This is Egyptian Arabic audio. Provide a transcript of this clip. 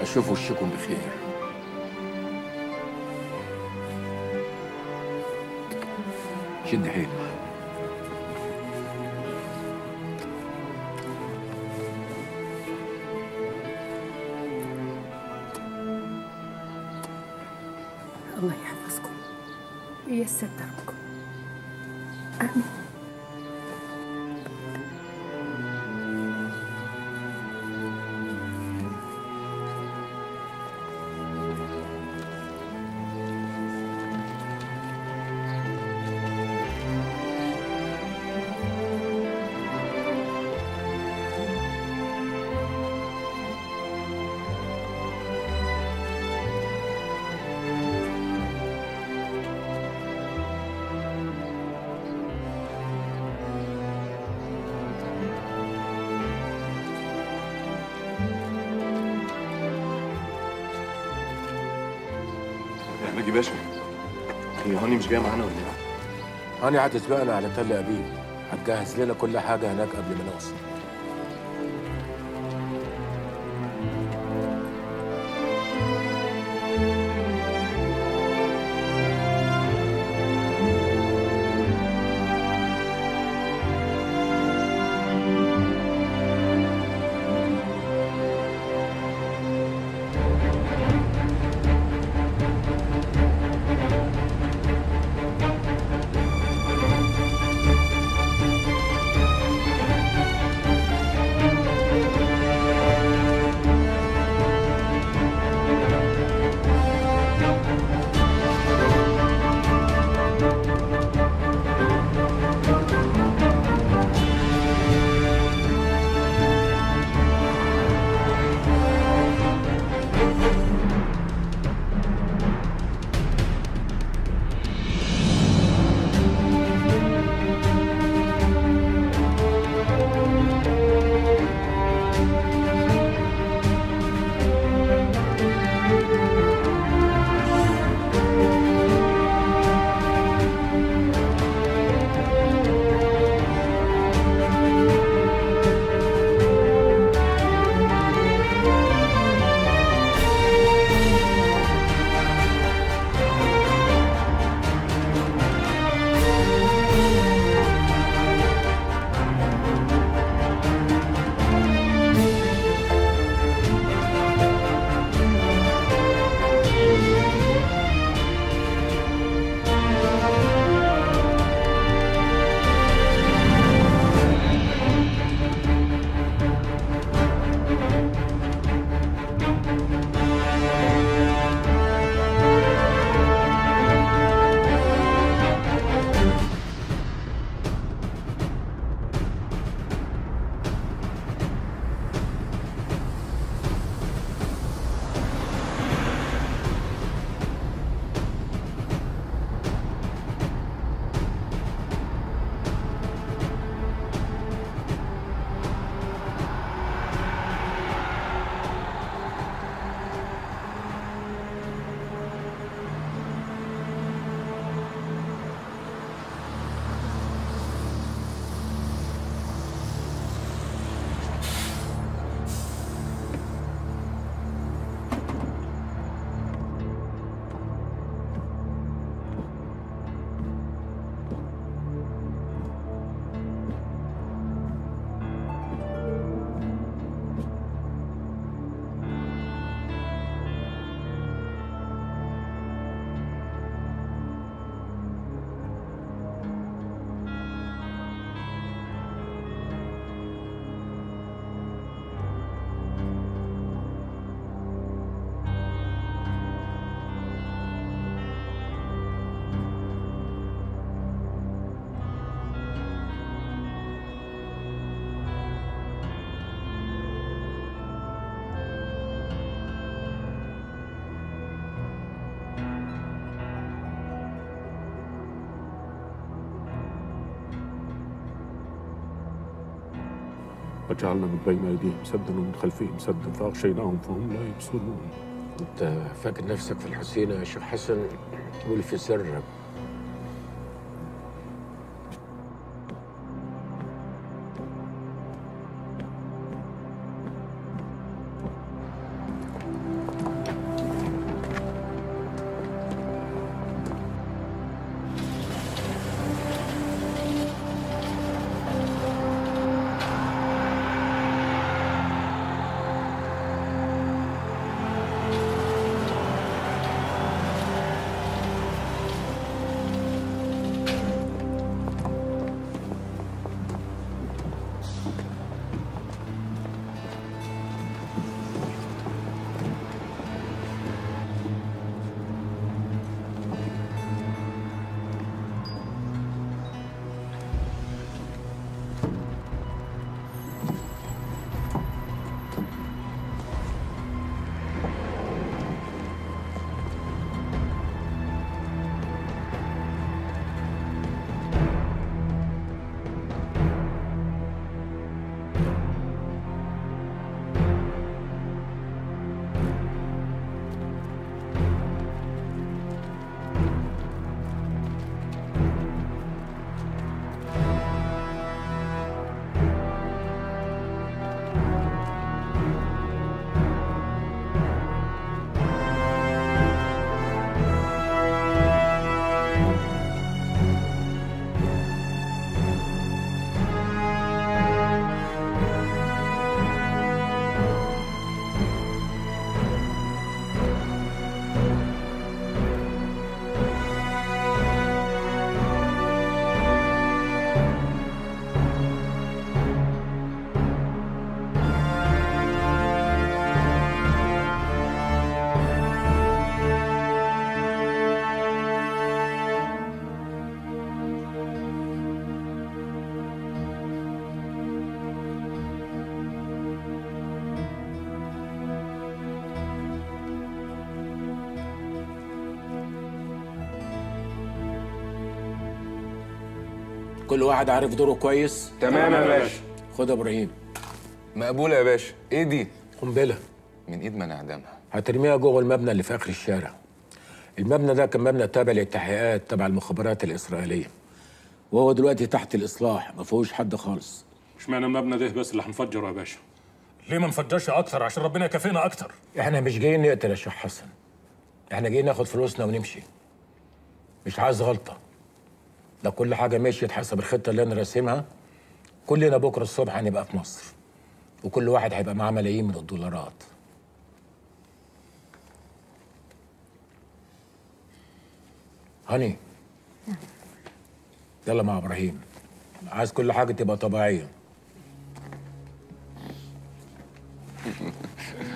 اشوف وشكم بخير شد حيلك الله يحفظكم وييسر دربكم آمين يا ناجي باشا هي هاني مش جايه معانا ولا ايه؟ انا هتسبقنا على تل ابيب هتجهز لنا كل حاجه هناك قبل ما نوصل وجعلنا من بين أيديهم سدا ومن خلفهم سدا فأغشيناهم فهم لا يبصرون انت فاكر نفسك في الحسين يا شيخ حسن قول في سرك كل واحد عارف دوره كويس تمام يا باشا خد يا ابراهيم مقبولة يا باشا ايه دي؟ قنبله من ايد من اعدامها هترميها جوه المبنى اللي في اخر الشارع المبنى ده كان مبنى تابع للتحقيقات تبع المخابرات الاسرائيليه وهو دلوقتي تحت الاصلاح ما فيهوش حد خالص اشمعنى المبنى ده بس اللي هنفجره يا باشا ليه ما نفجرش اكتر عشان ربنا يكفينا اكتر احنا مش جايين نقتل يا شيخ حسن احنا جايين ناخد فلوسنا ونمشي مش عايز غلطه لو كل حاجه مشيت حسب الخطه اللي انا راسمها كلنا بكره الصبح هنبقى في مصر وكل واحد هيبقى معاه ملايين من الدولارات هاني يلا مع ابراهيم عايز كل حاجه تبقى طبيعيه